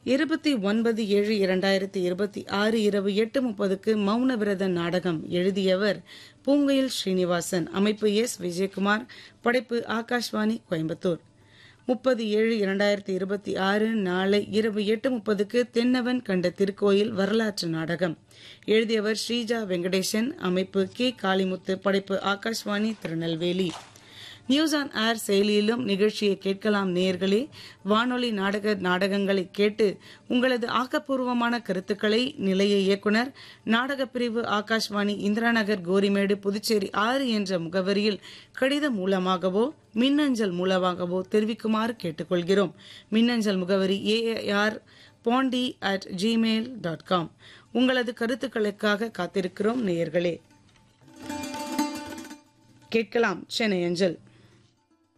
இருபத்தி ஒன்பது ஏழு இரண்டாயிரத்தி இருபத்தி ஆறு இரவு எட்டு முப்பதுக்கு மௌன விரத நாடகம் எழுதியவர் பூங்குயில் ஸ்ரீனிவாசன் அமைப்பு எஸ் விஜயகுமார் படைப்பு ஆகாஷ்வாணி கோயம்புத்தூர் முப்பது ஏழு இரண்டாயிரத்தி இருபத்தி ஆறு நாளை இரவு எட்டு முப்பதுக்கு தென்னவன் கண்ட திருக்கோயில் வரலாற்று நாடகம் எழுதியவர் ஸ்ரீஜா வெங்கடேசன் அமைப்பு கே காளிமுத்து படைப்பு Akashvani Tirunelveli news on air செயலியிலும் நிகழ்ச்சியை கேட்கலாம் நேயர்களே வானொலி நாடக நாடகங்களை கேட்டு உங்களது ஆக்கப்பூர்வமான கருத்துக்களை நிலைய இயக்குனர் நாடகப் பிரிவு ஆகாஷ்வாணி இந்திராநகர் கோரிமேடு புதுச்சேரி ஆறு என்ற முகவரியில் கடிதம் மூலமாகவோ மின்னஞ்சல் மூலமாகவோ தெரிவிக்குமாறு கேட்டுக்கொள்கிறோம் மின்னஞ்சல் முகவரி AR Pandi at Gmail dot com உங்களது கருத்துக்களுக்காக காத்திருக்கிறோம் நேயர்களே கேட்கலாம் சென்னை அஞ்சல்